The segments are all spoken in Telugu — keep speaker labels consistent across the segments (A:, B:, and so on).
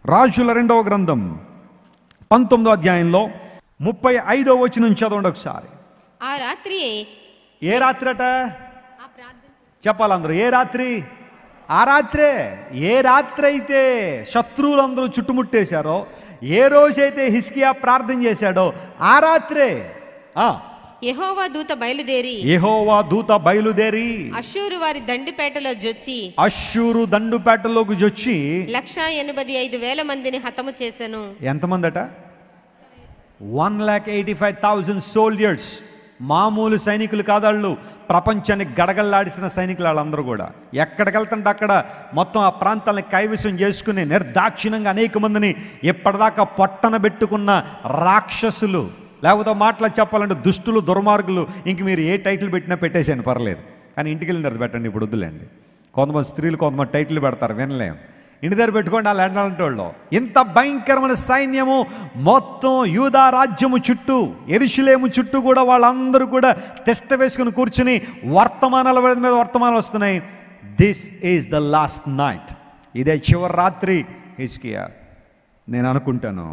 A: రాజుల రెండవ గ్రంథం పంతొమ్మిదో అధ్యాయంలో ముప్పై ఐదో వచ్చి నుంచి చదవండి ఒకసారి
B: ఆ రాత్రి
A: ఏ రాత్రి అట
B: ఆ ప్రార్థన
A: చెప్పాలందరూ ఏ రాత్రి ఆ రాత్రే ఏ రాత్రి అయితే శత్రువులందరూ చుట్టుముట్టేశారో ఏ రోజైతే హిస్కియా ప్రార్థన చేశాడో ఆ రాత్రే ఆ
B: యెహోవా దూత బయలుదేరి
A: యెహోవా దూత బయలుదేరి
B: అషూరు వారి దండిపేటలో జొచ్చి
A: అశ్షూరు దండుపేటలోకి జొచ్చి
B: లక్షా ఎనభై ఐదు వేల మందిని హతము చేశాను
A: ఎంతమంది అట one lakh eighty five thousand soldiers మామూలు సైనికులు కాదాళ్ళు ప్రపంచాన్ని గడగల్లాడిసిన సైనికులు వాళ్ళందరూ కూడా ఎక్కడికి వెళ్తుంటే అక్కడ మొత్తం ఆ ప్రాంతాలను కైవసం చేసుకుని నిర్దాక్షిణంగా అనేక మందిని ఇప్పటిదాకా పొట్టన పెట్టుకున్న రాక్షసులు లేకపోతే మాటలు చెప్పాలంటే దుష్టులు దుర్మార్గులు ఇంక మీరు ఏ టైటిల్ పెట్టినా పెట్టేసాను పర్లేదు కానీ ఇంటికి వెళ్ళిన తర్వాత పెట్టండి ఇప్పుడు వద్దులేండి కొంతమంది స్త్రీలు కొంతమంది టైటిల్ పెడతారు వినలేం ఇంటి దగ్గర పెట్టుకోండి వాళ్ళు ఎండాలంటే వాళ్ళు ఇంత భయంకరమైన సైన్యము మొత్తం యూదా రాజ్యము చుట్టూ ఎరుషులేము చుట్టూ కూడా వాళ్ళందరూ కూడా తెస్త వేసుకుని కూర్చుని వర్తమానాల మీద వర్తమానాలు వస్తున్నాయి this is the last night ఇదే చివరి రాత్రి హిస్కియా నేను అనుకుంటాను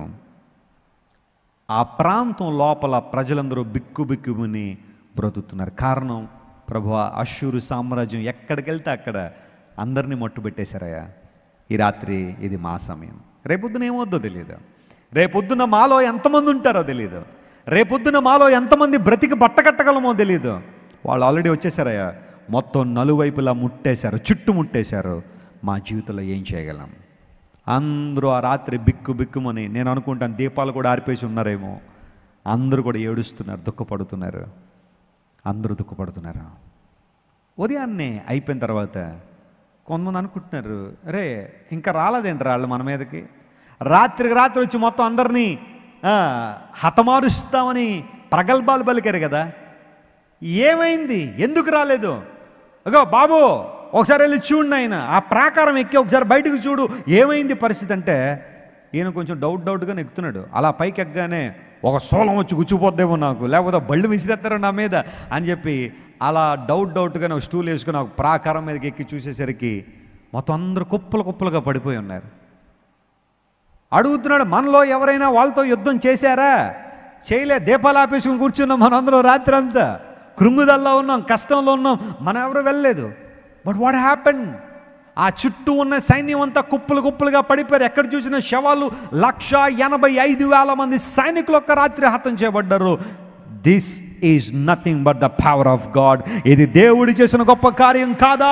A: ఆ ప్రాంతం లోపల ప్రజలందరూ బిక్కు బిక్కుమని బ్రతుకుతున్నారు కారణం ప్రభు అశ్షూరు సామ్రాజ్యం ఎక్కడికి వెళ్తే అక్కడ అందరినీ మట్టు పెట్టేశారయ్యా ఈ రాత్రి ఇది మా సమయం రేపొద్దున ఏమవుద్దో తెలియదు రేపొద్దున మాలో ఎంతమంది ఉంటారో తెలియదు రేపొద్దున మాలో ఎంతమంది బ్రతికి బట్టకట్టగలమో తెలియదు వాళ్ళు ఆల్రెడీ వచ్చేసారయ్యా మొత్తం నలువైపులా ముట్టేశారు చుట్టూ ముట్టేశారు మా జీవితంలో ఏం చేయగలం అందరూ ఆ రాత్రి బిక్కు బిక్కుమని నేను అనుకుంటాను దీపాలు కూడా ఆర్పేసి ఉన్నారేమో అందరూ కూడా ఏడుస్తున్నారు దుఃఖపడుతున్నారు అందరూ దుఃఖపడుతున్నారు ఉదయాన్నే అయిపోయిన తర్వాత కొంతమంది అనుకుంటున్నారు రే ఇంకా రాలేదేంటి రాళ్ళు మన మీదకి రాత్రికి రాత్రి వచ్చి మొత్తం అందరినీ ఆ, హతమారుస్తామని ప్రగల్భాలు పలికారు కదా ఏమైంది ఎందుకు రాలేదు అగో బాబు ఒకసారి వెళ్ళి చూడండి ఆయన ఆ ప్రాకారం ఎక్కి ఒకసారి బయటకు చూడు ఏమైంది పరిస్థితి అంటే ఈయన కొంచెం డౌట్ డౌట్గా ఎక్కుతున్నాడు అలా పైకి ఎక్కగానే ఒక సోలం వచ్చి గుచ్చిపోద్దేమో నాకు లేకపోతే బళ్ళు విసిరేస్తారు నా మీద అని చెప్పి అలా డౌట్ డౌట్గానే ఒక స్టూల్ వేసుకుని ఒక ప్రాకారం మీదకి ఎక్కి చూసేసరికి మొత్తం అందరూ కుప్పలు కుప్పలుగా పడిపోయి ఉన్నారు అడుగుతున్నాడు మనలో ఎవరైనా వాళ్ళతో యుద్ధం చేశారా చేయలే దీపాలు ఆపేసుకుని కూర్చున్నాం మనందరం రాత్రి అంతా కృంగుదల్లో ఉన్నాం కష్టంలో ఉన్నాం మనం ఎవరు వెళ్ళలేదు బట్ వాట్ హ్యాపెన్ ఆ చుట్టూ ఉన్న సైన్యం అంతా కుప్పలు కుప్పలుగా పడిపోయారు ఎక్కడ చూసిన శవాలు లక్ష ఎనభై ఐదు వేల మంది సైనికులు ఒక్క రాత్రి హతం చేయబడ్డారు this is nothing but the power of God ఇది దేవుడు చేసిన గొప్ప కార్యం కాదా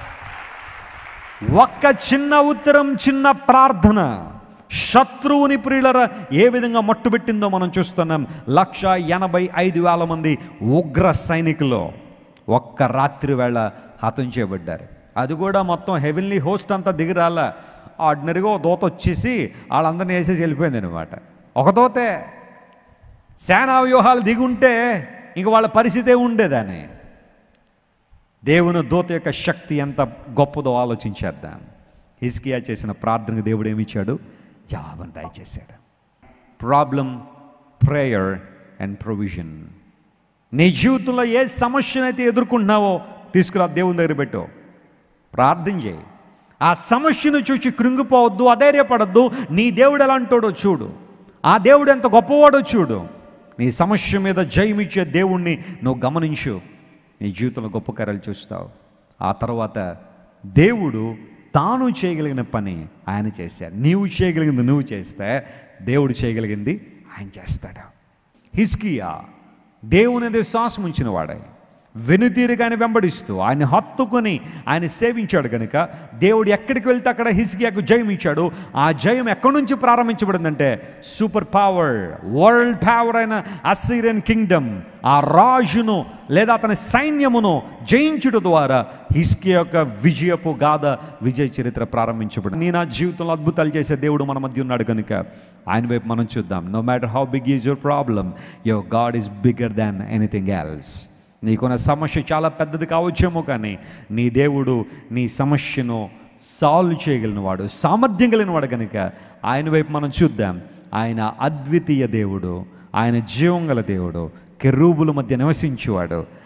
A: ఒక్క చిన్న ఉత్తరం చిన్న ప్రార్థన శత్రువుని ప్రియులర ఏ విధంగా మట్టుబెట్టిందో మనం చూస్తున్నాం లక్ష ఎనభై ఐదు వేల మంది ఉగ్ర సైనికులు ఒక్క రాత్రి వేళ హతం చేయబడ్డారు అది కూడా మొత్తం హెవెన్లీ హోస్ట్ అంతా దిగిరాల ఆర్డినరీగా ఒక దోత వచ్చేసి వాళ్ళందరినీ వేసేసి వెళ్ళిపోయింది అనమాట ఒక దోతే సేనా వ్యూహాలు దిగుంటే ఇంక వాళ్ళ పరిస్థితే ఉండేదాన్ని దేవుని దూత యొక్క శక్తి ఎంత గొప్పదో ఆలోచించేద్దాం హిస్కియా చేసిన ప్రార్థనకు దేవుడు ఏమి ఇచ్చాడు జవాబును దయచేశాడు ప్రాబ్లం ప్రేయర్ అండ్ ప్రొవిజన్ నీ జీవితంలో ఏ సమస్యనైతే ఎదుర్కొంటున్నావో తీసుకురా దేవుని దగ్గర పెట్టు ప్రార్థన చేయి ఆ సమస్యను చూసి కృంగిపోవద్దు అధైర్యపడద్దు నీ దేవుడు ఎలాంటోడో చూడు ఆ దేవుడు ఎంత గొప్పవాడో చూడు నీ సమస్య మీద జయమిచ్చే దేవుణ్ణి నువ్వు గమనించు నీ జీవితంలో గొప్ప కార్యాలు చూస్తావు ఆ తర్వాత దేవుడు తాను చేయగలిగిన పని ఆయన చేశాడు నీవు చేయగలిగింది నువ్వు చేస్తే దేవుడు చేయగలిగింది ఆయన చేస్తాడు హిస్కియా దేవుని విశ్వాసం ఉంచిన వాడే వెనుతీరుగానే వెంబడిస్తూ ఆయన హత్తుకొని ఆయన సేవించాడు కనుక దేవుడు ఎక్కడికి వెళ్తే అక్కడ హిస్కియాకు జయం ఇచ్చాడు ఆ జయం ఎక్కడి నుంచి ప్రారంభించబడిందంటే సూపర్ పవర్ వరల్డ్ పవర్ అయిన అసీరియన్ కింగ్డమ్ ఆ రాజును లేదా అతని సైన్యమును జయించుట ద్వారా హిస్కియా యొక్క విజయపు గాథ విజయ చరిత్ర ప్రారంభించబడి నీ నా జీవితంలో అద్భుతాలు చేసే దేవుడు మన మధ్య ఉన్నాడు కనుక ఆయన వైపు మనం చూద్దాం no matter how big is your problem your God is bigger than anything else నీకున్న సమస్య చాలా పెద్దది కావచ్చేమో కానీ నీ దేవుడు నీ సమస్యను సాల్వ్ చేయగలిగిన వాడు సామర్థ్యం కలిగిన వాడు కనుక ఆయన వైపు మనం చూద్దాం ఆయన అద్వితీయ దేవుడు ఆయన జీవం గల దేవుడు కెరూబుల మధ్య నివసించేవాడు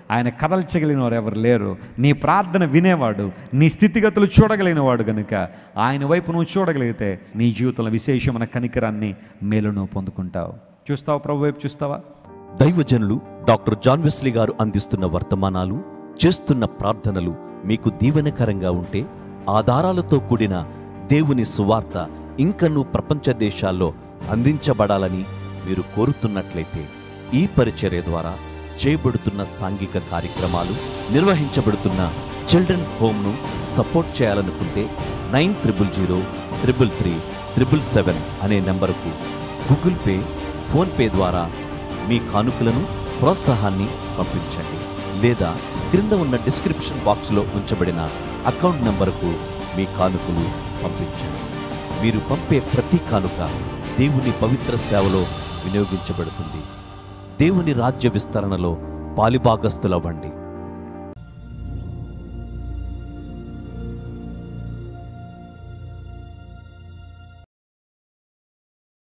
A: ఆయన కదల్చగలిగిన వారు ఎవరు లేరు నీ ప్రార్థన వినేవాడు నీ స్థితిగతులు చూడగలిగిన వాడు గనుక ఆయన వైపు నువ్వు చూడగలిగితే నీ జీవితంలో విశేషమైన కనికరాన్ని మేలును పొందుకుంటావు చూస్తావు ప్రభు వైపు చూస్తావా
C: దైవజనులు డాక్టర్ జాన్ వెస్లీ గారు అందిస్తున్న వర్తమానాలు చేస్తున్న ప్రార్థనలు మీకు దీవెనకరంగా ఉంటే ఆధారాలతో కూడిన దేవుని సువార్త ఇంకనూ ప్రపంచ దేశాల్లో అందించబడాలని మీరు కోరుతున్నట్లయితే ఈ పరిచర్య ద్వారా చేయబడుతున్న సాంఘిక కార్యక్రమాలు నిర్వహించబడుతున్న చిల్డ్రన్ హోమ్ను సపోర్ట్ చేయాలనుకుంటే nine triple zero triple three triple seven అనే నెంబరుకు గూగుల్ పే ఫోన్పే ద్వారా మీ కానుకలను ప్రోత్సాహాన్ని పంపించండి లేదా క్రింద ఉన్న డిస్క్రిప్షన్ బాక్స్లో ఉంచబడిన అకౌంట్ నంబరుకు మీ కానుకలు పంపించండి మీరు పంపే ప్రతి కానుక దేవుని పవిత్ర సేవలో వినియోగించబడుతుంది దేవుని రాజ్య విస్తరణలో పాలిభాగస్తులవ్వండి